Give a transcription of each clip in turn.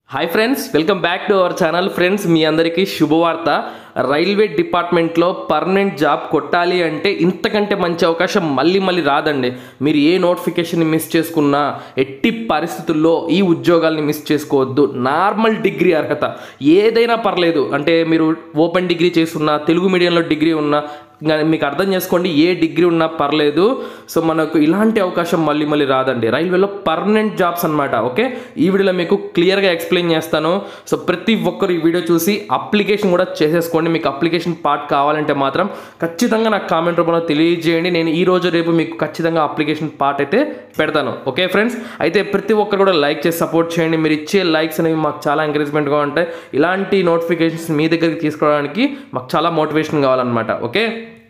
hi friends welcome back to our channel friends మీ అందరికీ శుభవార్త రైల్వే డిపార్ట్మెంట్లో పర్మనెంట్ జాబ్ కొట్టాలి అంటే ఇంతకంటే మంచి అవకాశం మళ్ళీ మళ్ళీ రాదండి మీరు ఏ నోటిఫికేషన్ మిస్ చేసుకున్నా ఎట్టి పరిస్థితుల్లో ఈ ఉద్యోగాల్ని మిస్ చేసుకోవద్దు నార్మల్ డిగ్రీ అర్హత ఏదైనా పర్లేదు అంటే మీరు ఓపెన్ డిగ్రీ చేస్తున్నా తెలుగు మీడియంలో డిగ్రీ ఉన్నా ఇంకా మీకు అర్థం చేసుకోండి ఏ డిగ్రీ ఉన్నా పర్లేదు సో మనకు ఇలాంటి అవకాశం మళ్ళీ మళ్ళీ రాదండి రైల్వేలో పర్మనెంట్ జాబ్స్ అనమాట ఓకే ఈ వీడియోలో మీకు క్లియర్గా ఎక్స్ప్లెయిన్ చేస్తాను సో ప్రతి ఒక్కరు ఈ వీడియో చూసి అప్లికేషన్ కూడా చేసేసుకోండి మీకు అప్లికేషన్ పార్ట్ కావాలంటే మాత్రం ఖచ్చితంగా నాకు కామెంట్ రూపంలో తెలియజేయండి నేను ఈ రోజు రేపు మీకు ఖచ్చితంగా అప్లికేషన్ పార్ట్ అయితే పెడతాను ఓకే ఫ్రెండ్స్ అయితే ప్రతి ఒక్కరు కూడా లైక్ చేసి సపోర్ట్ చేయండి మీరు ఇచ్చే లైక్స్ అనేవి మాకు చాలా ఎంకరేజ్మెంట్గా ఉంటాయి ఇలాంటి నోటిఫికేషన్స్ మీ దగ్గరికి తీసుకోవడానికి మాకు చాలా మోటివేషన్ కావాలన్నమాట ఓకే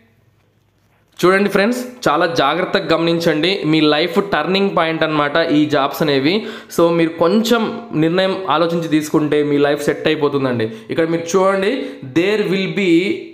చూడండి ఫ్రెండ్స్ చాలా జాగ్రత్తగా గమనించండి మీ లైఫ్ టర్నింగ్ పాయింట్ అన్నమాట ఈ జాబ్స్ అనేవి సో మీరు కొంచెం నిర్ణయం ఆలోచించి తీసుకుంటే మీ లైఫ్ సెట్ అయిపోతుందండి ఇక్కడ మీరు చూడండి there will be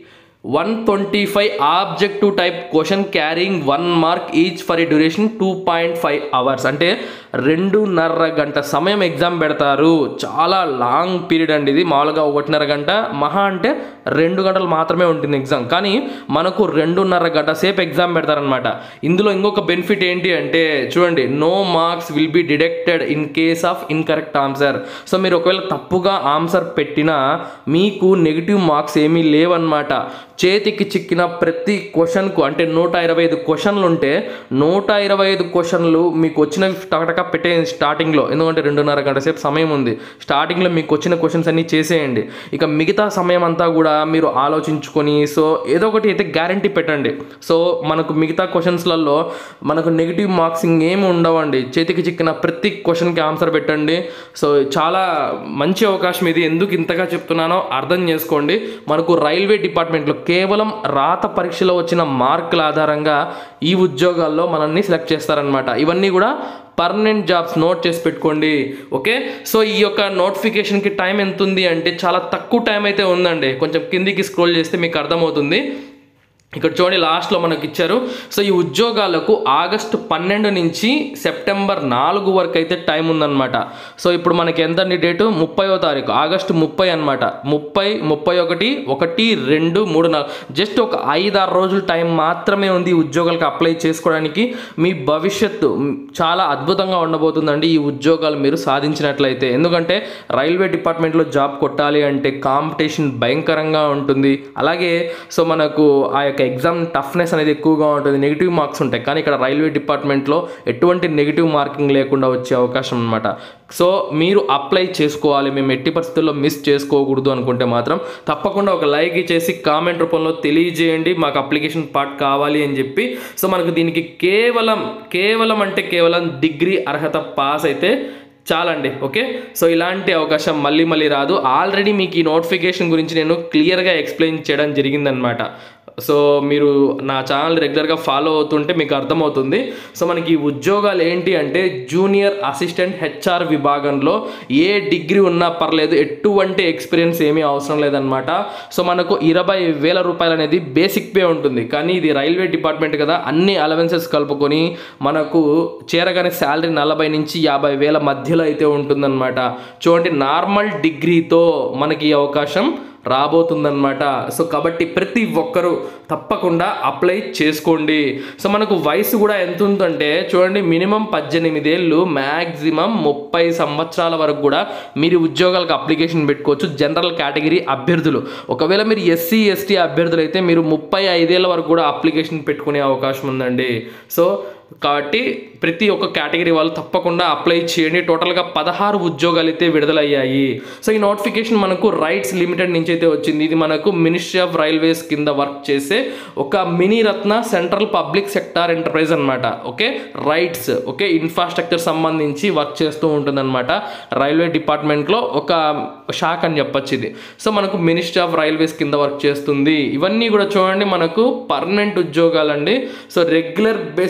one twenty five objective type question carrying one mark each for a duration two point five hours అంటే రెండున్నర గంట సమయం ఎగ్జామ్ పెడతారు చాలా లాంగ్ పీరియడ్ అండి ఇది మామూలుగా ఒకటిన్నర గంట మహా అంటే రెండు గంటలు మాత్రమే ఉంటుంది ఎగ్జామ్ కానీ మనకు రెండున్నర గంట సేపు ఎగ్జామ్ పెడతారనమాట ఇందులో ఇంకొక బెనిఫిట్ ఏంటి అంటే చూడండి no marks will be deducted in case of incorrect answer so మీరు ఒకవేళ తప్పుగా ఆన్సర్ పెట్టినా మీకు నెగిటివ్ మార్క్స్ ఏమీ లేవన్నమాట చేతికి చిక్కిన ప్రతి క్వశ్చన్కు అంటే నూట ఇరవై ఐదు క్వశ్చన్లు ఉంటే నూట ఇరవై ఐదు క్వశ్చన్లు మీకు వచ్చినవి టకటక పెట్టేయండి స్టార్టింగ్లో ఎందుకంటే రెండున్నర గంట సేపు సమయం ఉంది స్టార్టింగ్లో మీకు వచ్చిన క్వశ్చన్స్ అన్నీ చేసేయండి ఇక మిగతా సమయం అంతా కూడా మీరు ఆలోచించుకొని సో ఏదో ఒకటి అయితే గ్యారంటీ పెట్టండి సో మనకు మిగతా క్వశ్చన్స్లలో మనకు నెగిటివ్ మార్క్స్ ఇంకేమి ఉండవండి చేతికి చిక్కిన ప్రతి క్వశ్చన్కి ఆన్సర్ పెట్టండి సో చాలా మంచి అవకాశం ఇది ఎందుకు ఇంతగా చెప్తున్నానో అర్థం చేసుకోండి మనకు రైల్వే డిపార్ట్మెంట్లో కేవలం రాత పరీక్షలో వచ్చిన మార్కుల ఆధారంగా ఈ ఉద్యోగాల్లో మనల్ని సెలెక్ట్ చేస్తారనమాట ఇవన్నీ కూడా పర్మనెంట్ జాబ్స్ నోట్ చేసి పెట్టుకోండి ఓకే సో ఈ యొక్క నోటిఫికేషన్కి టైం ఎంత ఉంది అంటే చాలా తక్కువ టైం అయితే ఉందండి కొంచెం కిందికి స్క్రోల్ చేస్తే మీకు అర్థమవుతుంది ఇక్కడ చూడండి లాస్ట్లో మనకి ఇచ్చారు సో ఈ ఉద్యోగాలకు ఆగస్టు పన్నెండు నుంచి సెప్టెంబర్ నాలుగు వరకు అయితే టైం ఉందన్నమాట సో ఇప్పుడు మనకి ఎంతండి డేటు ముప్పైవ తారీఖు ఆగస్టు ముప్పై అనమాట ముప్పై ముప్పై ఒకటి ఒకటి రెండు మూడు నాలుగు జస్ట్ ఒక ఐదు ఆరు రోజులు టైం మాత్రమే ఉంది ఈ ఉద్యోగాలకు అప్లై చేసుకోవడానికి మీ భవిష్యత్తు చాలా అద్భుతంగా ఉండబోతుందండి ఈ ఉద్యోగాలు మీరు సాధించినట్లయితే ఎందుకంటే రైల్వే డిపార్ట్మెంట్లో జాబ్ కొట్టాలి అంటే కాంపిటీషన్ భయంకరంగా ఉంటుంది అలాగే సో మనకు ఆ యొక్క ఎగ్జామ్ టఫ్నెస్ అనేది ఎక్కువగా ఉంటుంది నెగిటివ్ మార్క్స్ ఉంటాయి కానీ ఇక్కడ రైల్వే డిపార్ట్మెంట్లో ఎటువంటి నెగిటివ్ మార్కింగ్ లేకుండా వచ్చే అవకాశం అనమాట సో మీరు అప్లై చేసుకోవాలి మేము ఎట్టి పరిస్థితుల్లో మిస్ చేసుకోకూడదు అనుకుంటే మాత్రం తప్పకుండా ఒక లైక్ ఇచ్చేసి కామెంట్ రూపంలో తెలియజేయండి మాకు అప్లికేషన్ పార్ట్ కావాలి అని చెప్పి సో మనకు దీనికి కేవలం కేవలం అంటే కేవలం డిగ్రీ అర్హత పాస్ అయితే చాలండి ఓకే సో ఇలాంటి అవకాశం మళ్ళీ మళ్ళీ రాదు ఆల్రెడీ మీకు ఈ నోటిఫికేషన్ గురించి నేను క్లియర్గా ఎక్స్ప్లెయిన్ చేయడం జరిగిందనమాట సో మీరు నా ఛానల్ రెగ్యులర్గా ఫాలో అవుతుంటే మీకు అర్థమవుతుంది సో మనకి ఈ ఉద్యోగాలు ఏంటి అంటే జూనియర్ అసిస్టెంట్ హెచ్ఆర్ విభాగంలో ఏ డిగ్రీ ఉన్నా పర్లేదు ఎటువంటి ఎక్స్పీరియన్స్ ఏమీ అవసరం లేదనమాట సో మనకు ఇరవై వేల రూపాయలు అనేది బేసిక్ పే ఉంటుంది కానీ ఇది రైల్వే డిపార్ట్మెంట్ కదా అన్ని అలవెన్సెస్ కలుపుకొని మనకు చేరగానే శాలరీ నలభై నుంచి యాభై వేల మధ్యలో అయితే ఉంటుందన్నమాట చూడండి నార్మల్ డిగ్రీతో మనకి ఈ అవకాశం రాబోతుందన్నమాట సో కాబట్టి ప్రతి ఒక్కరూ తప్పకుండా అప్లై చేసుకోండి సో మనకు వయసు కూడా ఎంత ఉందంటే చూడండి మినిమం పద్దెనిమిది ఏళ్ళు మ్యాక్సిమం ముప్పై సంవత్సరాల వరకు కూడా మీరు ఉద్యోగాలకు అప్లికేషన్ పెట్టుకోవచ్చు జనరల్ కేటగిరీ అభ్యర్థులు ఒకవేళ మీరు ఎస్సీ ఎస్టీ అభ్యర్థులు అయితే మీరు ముప్పై ఐదేళ్ళ వరకు కూడా అప్లికేషన్ పెట్టుకునే అవకాశం ఉందండి సో కాబట్టి ప్రతి ఒక్క కేటగిరీ వాళ్ళు తప్పకుండా అప్లై చేయండి టోటల్గా పదహారు ఉద్యోగాలు అయితే విడుదలయ్యాయి సో ఈ నోటిఫికేషన్ మనకు రైట్స్ లిమిటెడ్ నుంచి అయితే వచ్చింది ఇది మనకు మినిస్ట్రీ ఆఫ్ రైల్వేస్ కింద వర్క్ చేసే ఒక mini ratna central public sector enterprise అనమాట ఓకే రైట్స్ ఓకే ఇన్ఫ్రాస్ట్రక్చర్ సంబంధించి వర్క్ చేస్తూ ఉంటుందన్నమాట రైల్వే డిపార్ట్మెంట్లో ఒక శాఖ అని చెప్పొచ్చు ఇది సో మనకు మినిస్ట్రీ ఆఫ్ రైల్వేస్ కింద వర్క్ చేస్తుంది ఇవన్నీ కూడా చూడండి మనకు పర్మనెంట్ ఉద్యోగాలండి సో రెగ్యులర్ బేసిస్గా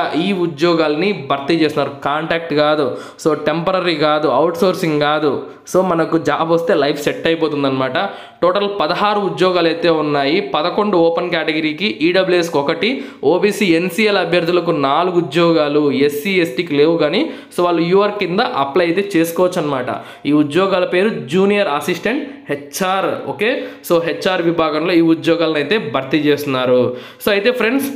ఈ ఉద్యోగాల్ని భర్తీ చేస్తున్నారు కాంటాక్ట్ కాదు సో టెంపరీ కాదు అవుట్ సోర్సింగ్ కాదు సో మనకు జాబ్ వస్తే లైఫ్ సెట్ అయిపోతుంది అనమాట టోటల్ పదహారు ఉద్యోగాలు అయితే ఉన్నాయి పదకొండు ఓపెన్ కేటగిరీకి ఈడబ్ల్యూఎస్కి ఒకటి ఓబీసీ ఎన్సీఎల్ అభ్యర్థులకు నాలుగు ఉద్యోగాలు ఎస్సీ ఎస్టీకి లేవు కానీ సో వాళ్ళు యూఆర్ కింద అప్లై అయితే చేసుకోవచ్చు అనమాట ఈ ఉద్యోగాల పేరు junior assistant HR okay so HR విభాగంలో ఈ ఉద్యోగాలను అయితే భర్తీ చేస్తున్నారు సో అయితే ఫ్రెండ్స్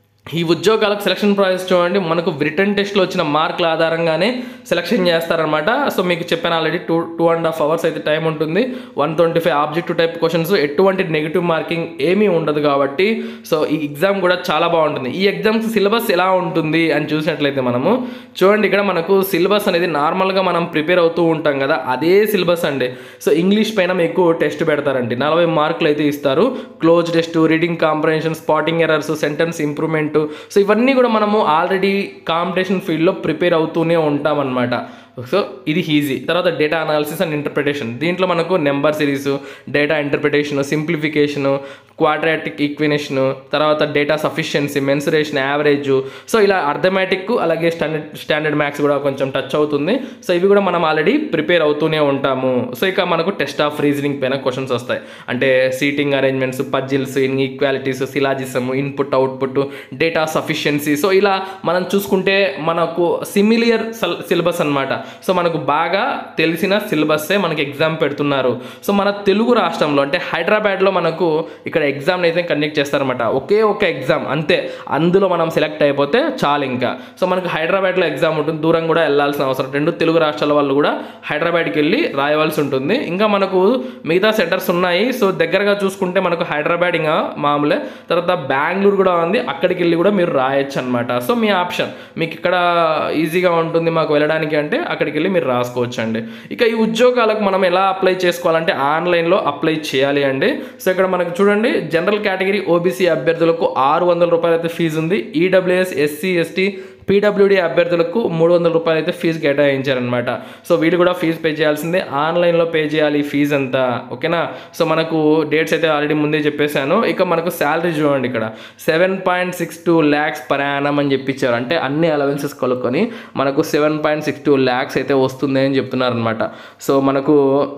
ఈ ఉద్యోగాలకు సెలక్షన్ ప్రాసెస్ చూడండి మనకు రిటర్న్ టెస్ట్లో వచ్చిన మార్కుల ఆధారంగానే సెలక్షన్ చేస్తారనమాట సో మీకు చెప్పాను already two two and half hours అయితే టైం ఉంటుంది one twenty five objective type questions ఎటువంటి నెగిటివ్ మార్కింగ్ ఏమీ ఉండదు కాబట్టి సో ఈ ఎగ్జామ్ కూడా చాలా బాగుంటుంది ఈ ఎగ్జామ్స్ సిలబస్ ఎలా ఉంటుంది అని చూసినట్లయితే మనము చూడండి ఇక్కడ మనకు సిలబస్ అనేది నార్మల్గా మనం ప్రిపేర్ అవుతూ ఉంటాం కదా అదే సిలబస్ అండి సో ఇంగ్లీష్ పైన మీకు టెస్ట్ పెడతారండి నలభై మార్కులు అయితే ఇస్తారు cloze test reading comprehension spotting errors sentence improvement so ఇవన్నీ కూడా మనము ఆల్రెడీ కాంపిటీషన్ ఫీల్డ్లో ప్రిపేర్ అవుతూనే ఉంటామన్నమాట సో ఇది ఈజీ తర్వాత డేటా అనాలిసిస్ అండ్ ఇంటర్ప్రిటేషన్ దీంట్లో మనకు number series data interpretation simplification quadratic equation తర్వాత data sufficiency mensuration average so ఇలా అర్థమెటిక్ అలాగే స్టాండర్డ్ స్టాండర్డ్ మ్యాథ్స్ కూడా కొంచెం టచ్ అవుతుంది సో ఇవి కూడా మనం ఆల్రెడీ ప్రిపేర్ అవుతూనే ఉంటాము సో ఇక మనకు టెస్ట్ ఆఫ్ రీజనింగ్ పైన క్వశ్చన్స్ వస్తాయి అంటే seating arrangements puzzles equalities syllogism input output data sufficiency so ఇలా మనం చూసుకుంటే మనకు సిమిలియర్ సిలబస్ అన్నమాట సో మనకు బాగా తెలిసిన సిలబస్సే మనకి ఎగ్జామ్ పెడుతున్నారు సో మన తెలుగు రాష్ట్రంలో అంటే హైదరాబాద్లో మనకు ఇక్కడ ఎగ్జామ్ అయితే కండక్ట్ చేస్తారనమాట ఒకే ఒక ఎగ్జామ్ అంతే అందులో మనం సెలెక్ట్ అయిపోతే చాలు ఇంకా సో మనకు హైదరాబాద్లో ఎగ్జామ్ ఉంటుంది దూరం కూడా వెళ్ళాల్సిన అవసరం రెండు తెలుగు రాష్ట్రాల వాళ్ళు కూడా హైదరాబాద్కి వెళ్ళి రాయవలసి ఉంటుంది ఇంకా మనకు మిగతా సెంటర్స్ ఉన్నాయి సో దగ్గరగా చూసుకుంటే మనకు హైదరాబాద్ ఇంకా మామూలే తర్వాత బెంగళూరు కూడా ఉంది అక్కడికి వెళ్ళి కూడా మీరు రాయొచ్చు అనమాట సో మీ ఆప్షన్ మీకు ఇక్కడ ఈజీగా ఉంటుంది మాకు వెళ్ళడానికి అంటే అక్కడికి వెళ్ళి మీరు రాసుకోవచ్చు అండి ఇక ఈ ఉద్యోగాలకు మనం ఎలా అప్లై చేసుకోవాలంటే ఆన్లైన్లో అప్లై చేయాలి అండి సో ఇక్కడ మనకు చూడండి జనరల్ కేటగిరీ ఓబీసీ అభ్యర్థులకు ఆరు వందల రూపాయలు అయితే ఫీజు ఉంది ఈడబ్ల్యూఎస్ ఎస్సీ ఎస్టీ పీడబ్ల్యూడి అభ్యర్థులకు మూడు వందల రూపాయలు అయితే ఫీజు కేటాయించారనమాట సో వీళ్ళు కూడా ఫీజు పే చేయాల్సిందే ఆన్లైన్లో పే చేయాలి ఫీజు అంతా ఓకేనా సో మనకు డేట్స్ అయితే ఆల్రెడీ ముందే చెప్పేశాను ఇక మనకు శాలరీ చూడండి ఇక్కడ seven point six two lakhs per annum అని చెప్పించారు అంటే అన్ని అలవెన్సెస్ కలుపుకొని మనకు seven point six two lakhs అయితే వస్తుంది అని చెప్తున్నారు అనమాట సో మనకు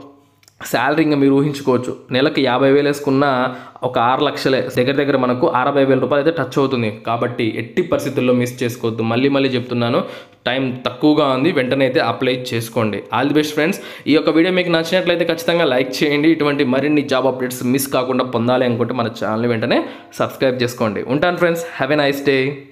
శాలరీ ఇంకా మీరు ఊహించుకోవచ్చు నెలకు యాభై వేలు వేసుకున్న ఒక ఆరు లక్షలే దగ్గర దగ్గర మనకు అరవై వేల రూపాయలు అయితే టచ్ అవుతుంది కాబట్టి ఎట్టి పరిస్థితుల్లో మిస్ చేసుకోవద్దు మళ్ళీ మళ్ళీ చెప్తున్నాను టైం తక్కువగా ఉంది వెంటనే అయితే అప్లై చేసుకోండి ఆల్ ది బెస్ట్ ఫ్రెండ్స్ ఈ యొక్క వీడియో మీకు నచ్చినట్లయితే ఖచ్చితంగా లైక్ చేయండి ఇటువంటి మరిన్ని జాబ్ అప్డేట్స్ మిస్ కాకుండా పొందాలి అనుకుంటే మన ఛానల్ వెంటనే సబ్స్క్రైబ్ చేసుకోండి ఉంటాను friends have a nice day